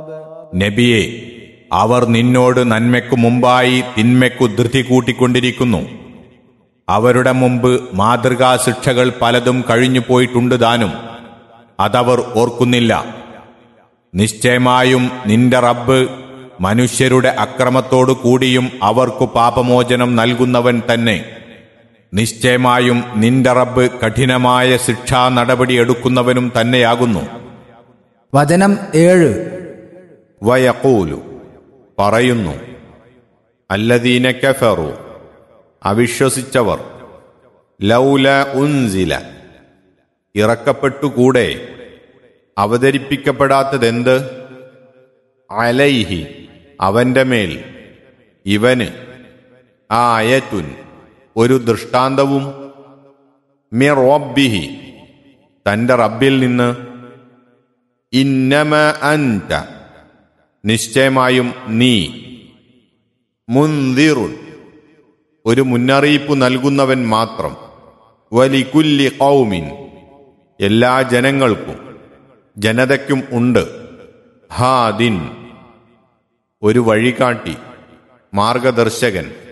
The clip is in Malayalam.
നബിയെ അവർ നിന്നോട് നന്മയ്ക്കു മുമ്പായി തിന്മയ്ക്കു ധൃതി കൂട്ടിക്കൊണ്ടിരിക്കുന്നു അവരുടെ മുമ്പ് മാതൃകാ ശിക്ഷകൾ പലതും കഴിഞ്ഞു പോയിട്ടുണ്ട് താനും അതവർ ഓർക്കുന്നില്ല നിശ്ചയമായും നിന്റെ റബ്ബ് മനുഷ്യരുടെ അക്രമത്തോടു കൂടിയും അവർക്കു പാപമോചനം നൽകുന്നവൻ തന്നെ നിശ്ചയമായും നിന്റെ റബ്ബ് കഠിനമായ ശിക്ഷാ നടപടി എടുക്കുന്നവനും തന്നെയാകുന്നു വചനം ഏഴ് വയക്കൂലു പറയുന്നു അല്ലദീന കഫറു അവിശ്വസിച്ചവർ ലൗല ഉൻസില ഇറക്കപ്പെട്ടുകൂടെ അവതരിപ്പിക്കപ്പെടാത്തതെന്ത് അലൈഹി അവന്റെ മേൽ ഇവന് ആയത്തുൻ ഒരു ദൃഷ്ടാന്തവും മിറോബിഹി തന്റെ റബ്ബിൽ നിന്ന് ഇന്നമ അൻത നിശ്ചയമായും നീ മുന്തിറുൻ ഒരു മുന്നറിയിപ്പ് നൽകുന്നവൻ മാത്രം വലികുല്ലി കൗമിൻ എല്ലാ ജനങ്ങൾക്കും ജനതയ്ക്കും ഉണ്ട് ഹാദിൻ ഒരു വഴികാട്ടി മാർഗദർശകൻ